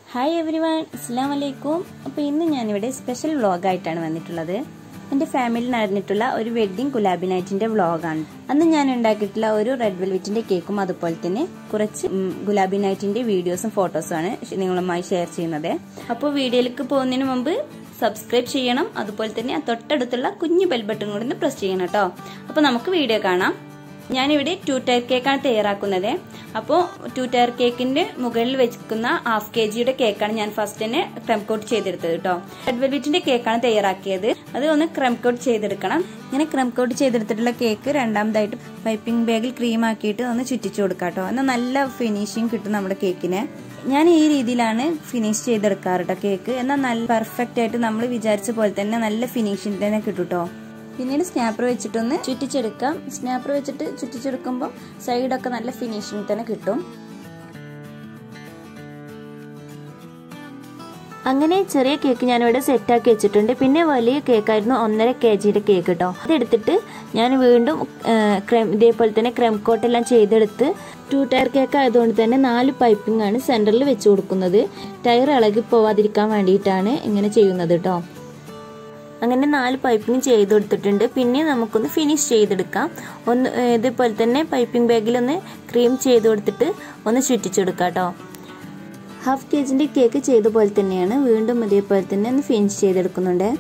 hi every one അസ്സാം വലൈക്കും അപ്പോൾ ഇന്ന് ഞാനിവിടെ സ്പെഷ്യൽ വ്ളോഗായിട്ടാണ് വന്നിട്ടുള്ളത് എൻ്റെ ഫാമിലി നടന്നിട്ടുള്ള ഒരു വെഡ്ഡിംഗ് ഗുലാബി നൈറ്റിൻ്റെ വ്ളോഗാണ് അന്ന് ഞാൻ ഉണ്ടാക്കിയിട്ടുള്ള ഒരു റെഡ് വെൽവെറ്റിൻ്റെ കേക്കും അതുപോലെ തന്നെ കുറച്ച് ഉം, ഗുലാബി നൈറ്റിൻ്റെ വീഡിയോസും ഫോട്ടോസുമാണ് നിങ്ങളുമായി ഷെയർ ചെയ്യുന്നത് അപ്പോൾ വീഡിയോയിലേക്ക് പോകുന്നതിന് മുമ്പ് സബ്സ്ക്രൈബ് ചെയ്യണം അതുപോലെ തന്നെ ആ തൊട്ടടുത്തുള്ള കുഞ്ഞു ബെൽ ബട്ടൺ കൂടി ഒന്ന് പ്രസ് ചെയ്യണം കേട്ടോ അപ്പോൾ നമുക്ക് വീഡിയോ കാണാം ഞാനിവിടെ ടു ടയർ കേക്കാണ് തയ്യാറാക്കുന്നത് അപ്പോൾ ടു ടയർ കേക്കിന്റെ മുകളിൽ വെക്കുന്ന ഹാഫ് കെ ജിയുടെ കേക്കാണ് ഞാൻ ഫസ്റ്റ് തന്നെ ക്രം കോട്ട് ചെയ്തെടുത്തത് കേട്ടോ റെഡ് വെൽവെറ്റിന്റെ കേക്കാണ് തയ്യാറാക്കിയത് അത് ഒന്ന് ക്രം കോട്ട് ചെയ്തെടുക്കണം ഇങ്ങനെ ക്രം കോട്ട് ചെയ്തെടുത്തിട്ടുള്ള കേക്ക് രണ്ടാമതായിട്ട് പൈപ്പിംഗ് ബാഗിൽ ക്രീം ആക്കിയിട്ട് ഒന്ന് ചുറ്റിച്ചു കൊടുക്കാം കേട്ടോ എന്നാൽ നല്ല ഫിനിഷിങ് കിട്ടും നമ്മുടെ കേക്കിന് ഞാൻ ഈ രീതിയിലാണ് ഫിനിഷ് ചെയ്തെടുക്കാറ് കേട്ടോ കേക്ക് എന്നാൽ നല്ല പെർഫെക്റ്റ് ആയിട്ട് നമ്മൾ വിചാരിച്ച പോലെ തന്നെ നല്ല ഫിനിഷിങ് തന്നെ കിട്ടും കേട്ടോ പിന്നീട് സ്നാപ്പർ വെച്ചിട്ടൊന്ന് ചുറ്റിച്ചെടുക്കാം സ്നാപ്പർ വെച്ചിട്ട് ചുറ്റിച്ചെടുക്കുമ്പോൾ സൈഡൊക്കെ നല്ല ഫിനിഷിങ് തന്നെ കിട്ടും അങ്ങനെ ചെറിയ കേക്ക് ഞാനിവിടെ സെറ്റാക്കി വെച്ചിട്ടുണ്ട് പിന്നെ വലിയ കേക്കായിരുന്നു ഒന്നര കെ ജിയുടെ കേക്ക് കേട്ടോ അതെടുത്തിട്ട് ഞാൻ വീണ്ടും ക്രെം ഇതേപോലെ തന്നെ ക്രെം കോട്ടെല്ലാം ചെയ്തെടുത്ത് ടു ടയർ കേക്ക് ആയതുകൊണ്ട് തന്നെ നാല് പൈപ്പിംഗ് ആണ് സെൻറ്ററിൽ വെച്ച് കൊടുക്കുന്നത് ടയർ ഇളകി പോവാതിരിക്കാൻ വേണ്ടിയിട്ടാണ് ഇങ്ങനെ ചെയ്യുന്നത് കേട്ടോ അങ്ങനെ നാല് പൈപ്പിംഗ് ചെയ്ത് കൊടുത്തിട്ടുണ്ട് പിന്നെ നമുക്കൊന്ന് ഫിനിഷ് ചെയ്തെടുക്കാം ഒന്ന് ഏഹ് ഇതേപോലെ തന്നെ പൈപ്പിംഗ് ബാഗിലൊന്ന് ക്രീം ചെയ്ത് കൊടുത്തിട്ട് ഒന്ന് ചുറ്റിച്ചെടുക്കാം കേട്ടോ ഹാഫ് കെ ജിൻ്റെ കേക്ക് ചെയ്ത പോലെ തന്നെയാണ് വീണ്ടും ഇതേപോലെ തന്നെ ഒന്ന് ഫിനിഷ് ചെയ്തെടുക്കുന്നുണ്ട്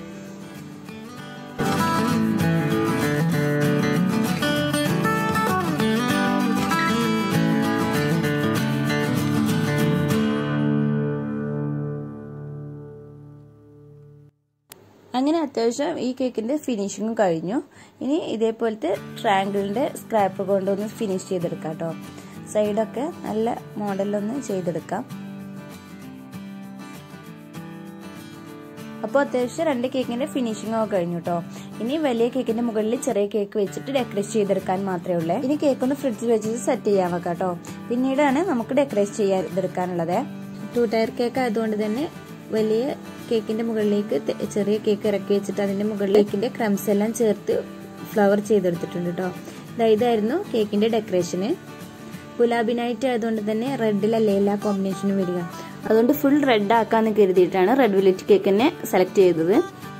അങ്ങനെ അത്യാവശ്യം ഈ കേക്കിന്റെ ഫിനിഷിങ്ങും കഴിഞ്ഞു ഇനി ഇതേപോലത്തെ ട്രാങ്കിളിന്റെ സ്ക്രാപ്പർ കൊണ്ടൊന്ന് ഫിനിഷ് ചെയ്തെടുക്കാം കേട്ടോ സൈഡൊക്കെ നല്ല മോഡലൊന്ന് ചെയ്തെടുക്കാം അപ്പോൾ അത്യാവശ്യം രണ്ട് കേക്കിന്റെ ഫിനിഷിംഗ് ഒക്കെ കഴിഞ്ഞു കേട്ടോ ഇനി വലിയ കേക്കിന്റെ മുകളിൽ ചെറിയ കേക്ക് വെച്ചിട്ട് ഡെക്കറേറ്റ് ചെയ്തെടുക്കാൻ മാത്രമേ ഉള്ളൂ ഇനി കേക്ക് ഒന്ന് ഫ്രിഡ്ജിൽ വെച്ചിട്ട് സെറ്റ് ചെയ്യാൻ വെക്കാം കേട്ടോ പിന്നീടാണ് നമുക്ക് ഡെക്കറേറ്റ് ചെയ്തെടുക്കാനുള്ളത് ടു ടയർ കേക്ക് ആയതുകൊണ്ട് തന്നെ വലിയ കേക്കിന്റെ മുകളിലേക്ക് തെ- ചെറിയ കേക്ക് ഇറക്കി വെച്ചിട്ട് അതിന്റെ മുകളിലേക്കിന്റെ ക്രംസ് എല്ലാം ചേർത്ത് ഫ്ലവർ ചെയ്തെടുത്തിട്ടുണ്ട് കേട്ടോ ഇതായിരുന്നു കേക്കിന്റെ ഡെക്കറേഷന് ഗുലാബി നൈറ്റ് ആയതുകൊണ്ട് തന്നെ റെഡിലല്ലേ എല്ലാ കോമ്പിനേഷനും വരിക അതുകൊണ്ട് ഫുൾ റെഡ് ആക്കാന്ന് കരുതിയിട്ടാണ് റെഡ് വെല്ലറ്റ് കേക്ക് തന്നെ സെലക്ട് ചെയ്തത്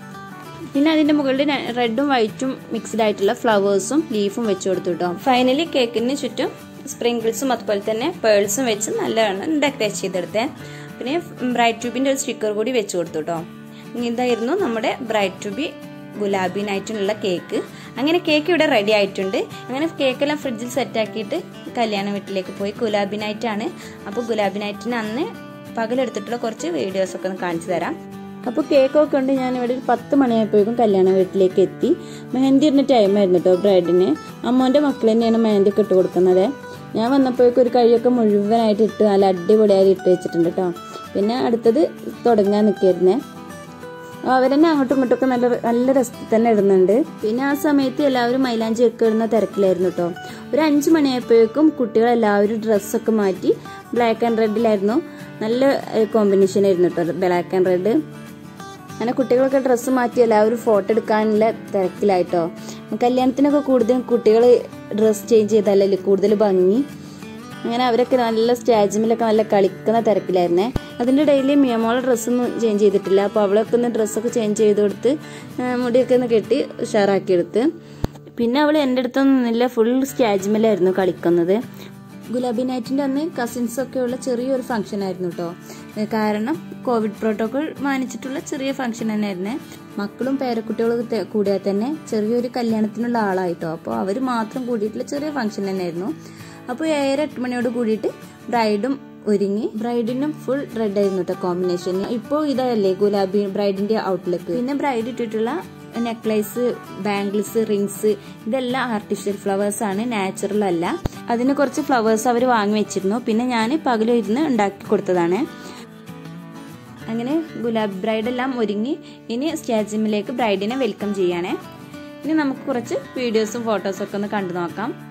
പിന്നെ അതിന്റെ മുകളിൽ റെഡും വൈറ്റും മിക്സ്ഡ് ആയിട്ടുള്ള ഫ്ലവേഴ്സും ലീഫും വെച്ച് കൊടുത്തു കേട്ടോ ഫൈനലി കേക്കിന് ചുറ്റും സ്പ്രിങ്കിൾസും അതുപോലെ തന്നെ പേൾസും വെച്ച് നല്ലവണ്ണം ഡെക്കറേറ്റ് ചെയ്തെടുത്തേ പിന്നെ ബ്രൈറ്റ് ട്യൂബിന്റെ ഒരു സ്റ്റിക്കർ കൂടി വെച്ച് കൊടുത്തു കേട്ടോ ഇതായിരുന്നു നമ്മുടെ ബ്രൈറ്റ് ട്യൂബി ഗുലാബി നൈറ്റിനുള്ള കേക്ക് അങ്ങനെ കേക്ക് ഇവിടെ റെഡി ആയിട്ടുണ്ട് അങ്ങനെ കേക്കെല്ലാം ഫ്രിഡ്ജിൽ സെറ്റ് ആക്കിയിട്ട് കല്യാണ വീട്ടിലേക്ക് പോയി ഗുലാബി നൈറ്റ് ആണ് അപ്പോൾ ഗുലാബി നൈറ്റിന് അന്ന് പകലെടുത്തിട്ടുള്ള കുറച്ച് വീഡിയോസ് ഒക്കെ ഒന്ന് കാണിച്ചു തരാം അപ്പോൾ കേക്കൊക്കെ ഉണ്ട് ഞാൻ ഇവിടെ ഒരു പത്ത് മണിയായപ്പോഴേക്കും കല്യാണ വീട്ടിലേക്ക് എത്തി മെഹന്തി ഇടുന്ന ടൈമായിരുന്നു കേട്ടോ ബ്രൈഡിന് അമ്മോൻ്റെ മക്കൾ തന്നെയാണ് മെഹന്തി ഒക്കെ ഇട്ട് കൊടുക്കുന്നത് ഞാൻ വന്നപ്പോഴേക്കും ഒരു കഴിയൊക്കെ മുഴുവനായിട്ട് ഇട്ട് നല്ല അടിപൊളിയായി ഇട്ട് വെച്ചിട്ടുണ്ട് കേട്ടോ പിന്നെ അടുത്തത് തുടങ്ങാൻ നിൽക്കായിരുന്നേ അവരെന്നെ അങ്ങോട്ടും ഇങ്ങോട്ടും ഒക്കെ നല്ല നല്ല രസത്തിൽ തന്നെ ഇടുന്നുണ്ട് പിന്നെ ആ സമയത്ത് എല്ലാവരും മൈലാഞ്ചി ഒക്കെ ഇടുന്ന തിരക്കിലായിരുന്നു കേട്ടോ ഒരു അഞ്ചു മണിയായപ്പോഴേക്കും കുട്ടികൾ എല്ലാവരും ഡ്രസ്സൊക്കെ മാറ്റി ബ്ലാക്ക് ആൻഡ് റെഡിലായിരുന്നു നല്ല കോമ്പിനേഷൻ ആയിരുന്നു കേട്ടോ ബ്ലാക്ക് ആൻഡ് റെഡ് അങ്ങനെ കുട്ടികളൊക്കെ ഡ്രസ്സ് മാറ്റി എല്ലാവരും ഫോട്ടോ എടുക്കാനുള്ള തിരക്കിലായിട്ടോ കല്യാണത്തിനൊക്കെ കൂടുതലും കുട്ടികൾ ഡ്രസ്സ് ചേഞ്ച് ചെയ്താലല്ലേ കൂടുതൽ ഭംഗി അങ്ങനെ അവരൊക്കെ നല്ല സ്റ്റേജിമിലൊക്കെ നല്ല കളിക്കുന്ന തിരക്കിലായിരുന്നേ അതിൻ്റെ ഇടയിൽ മിയമോളെ ഡ്രസ്സൊന്നും ചേഞ്ച് ചെയ്തിട്ടില്ല അപ്പോൾ അവളൊക്കെ ഒന്ന് ഡ്രസ്സൊക്കെ ചേഞ്ച് ചെയ്ത് കൊടുത്ത് ആ, മുടിയൊക്കെ ഒന്ന് കെട്ടി ഉഷാറാക്കി എടുത്ത് പിന്നെ അവൾ എൻ്റെ അടുത്തൊന്നുമില്ല ഫുൾ സ്റ്റേജിമിലായിരുന്നു കളിക്കുന്നത് ഗുലാബി നൈറ്റിൻ്റെ അന്ന് കസിൻസൊക്കെ ഉള്ള ചെറിയൊരു ഫംഗ്ഷൻ ആയിരുന്നു കേട്ടോ കാരണം കോവിഡ് പ്രോട്ടോകോൾ മാനിച്ചിട്ടുള്ള ചെറിയ ഫംഗ്ഷൻ തന്നെയായിരുന്നേ മക്കളും പേരക്കുട്ടികളും തെ- കൂടിയാൽ തന്നെ ചെറിയൊരു കല്യാണത്തിനുള്ള ആളായിട്ടോ അപ്പോൾ അവർ മാത്രം കൂടിയിട്ടുള്ള ചെറിയ ഫംഗ്ഷൻ തന്നെയായിരുന്നു അപ്പോൾ ഏഴര എട്ട് മണിയോട് കൂടിയിട്ട് ബ്രൈഡും ഒരുങ്ങി ബ്രൈഡിനും ഫുൾ റെഡ് ആയിരുന്നു കേട്ടോ കോമ്പിനേഷൻ ഇപ്പോൾ ഇതല്ലേ ഗുലാബി ബ്രൈഡിന്റെ ഔട്ട്ലുക്ക് പിന്നെ ബ്രൈഡ് ഇട്ടിട്ടുള്ള നെക്ലേസ് ബാംഗിൾസ് റിങ്സ് ഇതെല്ലാം ആർട്ടിഫിഷ്യൽ ഫ്ലവേഴ്സ് ആണ് നാച്ചുറൽ അല്ല അതിന് കുറച്ച് ഫ്ലവേഴ്സ് അവർ വാങ്ങി വെച്ചിരുന്നു പിന്നെ ഞാൻ പകലും ഇരുന്ന് ഉണ്ടാക്കി കൊടുത്തതാണ് അങ്ങനെ ഗുലാബ് ബ്രൈഡ് എല്ലാം ഒരുങ്ങി ഇനി സ്റ്റേജിമിലേക്ക് ബ്രൈഡിനെ വെൽക്കം ചെയ്യാനേ ഇനി നമുക്ക് കുറച്ച് വീഡിയോസും ഫോട്ടോസും ഒക്കെ ഒന്ന് കണ്ടു നോക്കാം